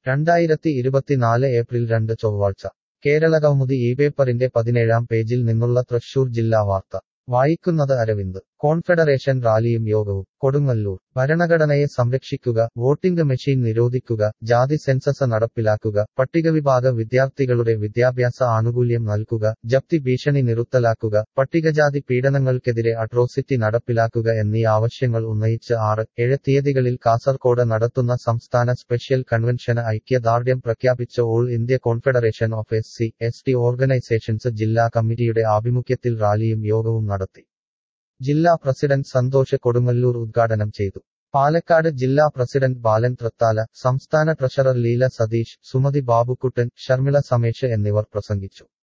രണ്ടായിരത്തി ഇരുപത്തിനാല് ഏപ്രിൽ രണ്ട് ചൊവ്വാഴ്ച കേരളകൗമുദി ഈ പേപ്പറിന്റെ പതിനേഴാം പേജിൽ നിന്നുള്ള തൃശൂർ ജില്ലാ വാർത്ത വായിക്കുന്നത് അരവിന്ദ് കോൺഫെഡറേഷൻ റാലിയും യോഗവും കൊടുങ്ങല്ലൂർ ഭരണഘടനയെ സംരക്ഷിക്കുക വോട്ടിംഗ് മെഷീൻ നിരോധിക്കുക ജാതി സെൻസസ് നടപ്പിലാക്കുക പട്ടികവിഭാഗ വിദ്യാർത്ഥികളുടെ വിദ്യാഭ്യാസ ആനുകൂല്യം നൽകുക ജപ്തി ഭീഷണി നിറുത്തലാക്കുക പട്ടികജാതി പീഡനങ്ങൾക്കെതിരെ അട്രോസിറ്റി നടപ്പിലാക്കുക എന്നീ ആവശ്യങ്ങൾ ഉന്നയിച്ച് ആറ് ഏഴ് തീയതികളിൽ കാസർകോട് നടത്തുന്ന സംസ്ഥാന സ്പെഷ്യൽ കൺവെൻഷന് ഐക്യദാർഢ്യം പ്രഖ്യാപിച്ച all India confederation of S C S T organisations ജില്ലാ കമ്മിറ്റിയുടെ ആഭിമുഖ്യത്തിൽ റാലിയും യോഗവും നടത്തി ജില്ലാ പ്രസിഡന്റ് സന്തോഷ് കൊടുങ്ങല്ലൂർ ഉദ്ഘാടനം ചെയ്തു പാലക്കാട് ജില്ലാ പ്രസിഡന്റ് ബാലൻ തൃത്താല സംസ്ഥാന ട്രഷറർ ലീല സതീഷ് സുമതി ബാബുക്കുട്ടൻ ഷർമിള സമേഷ് എന്നിവർ പ്രസംഗിച്ചു